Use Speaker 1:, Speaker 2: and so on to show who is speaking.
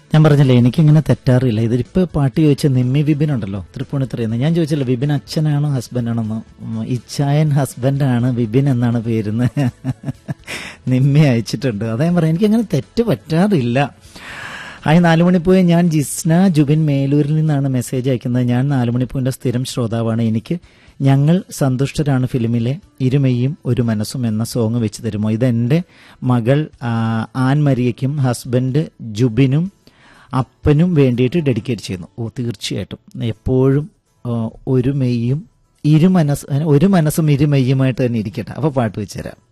Speaker 1: ഞാൻ പറഞ്ഞില്ലേ എനിക്കിങ്ങനെ തെറ്റാറില്ല ഇതിപ്പോ പാട്ട് ചോദിച്ച നിമ്മി വിപിൻ ഉണ്ടല്ലോ തൃപ്പൂണിത്തുറയെന്ന് ഞാൻ ചോദിച്ചല്ലോ വിപിൻ അച്ഛനാണോ ഹസ്ബൻഡാണെന്ന് ഇച്ചായൻ ഹസ്ബൻഡാണ് വിപിൻ എന്നാണ് പേരുന്ന് നിമ്മി അയച്ചിട്ടുണ്ട് അതാ ഞാൻ പറയാം എനിക്കങ്ങനെ തെറ്റ് പറ്റാറില്ല ഹായ് നാലുമണിപ്പൂയെ ഞാൻ ജിസ്ന ജുബിൻ മേലൂരിൽ നിന്നാണ് മെസ്സേജ് അയക്കുന്നത് ഞാൻ നാലുമണിപ്പൂവിന്റെ സ്ഥിരം ശ്രോതാവാണ് എനിക്ക് ഞങ്ങൾ സന്തുഷ്ടരാണ് ഫിലിമിലെ ഇരുമയും ഒരു മനസ്സും എന്ന സോങ് വെച്ച് തരുമോ ഇതെന്റെ മകൾ ആ, ആൻ മരിയയ്ക്കും ഹസ്ബൻഡ് ജുബിനും അപ്പനും വേണ്ടിയിട്ട് ഡെഡിക്കേറ്റ് ചെയ്യുന്നു ഓ തീർച്ചയായിട്ടും എപ്പോഴും ആ, ഒരു മെയ്യും ഇരു മനസ്സ് ഒരു മനസ്സും ഇരു മെയ്യുമായിട്ട് തന്നെ ഇരിക്കട്ടെ അപ്പൊ പാട്ട് വെച്ചുതരാം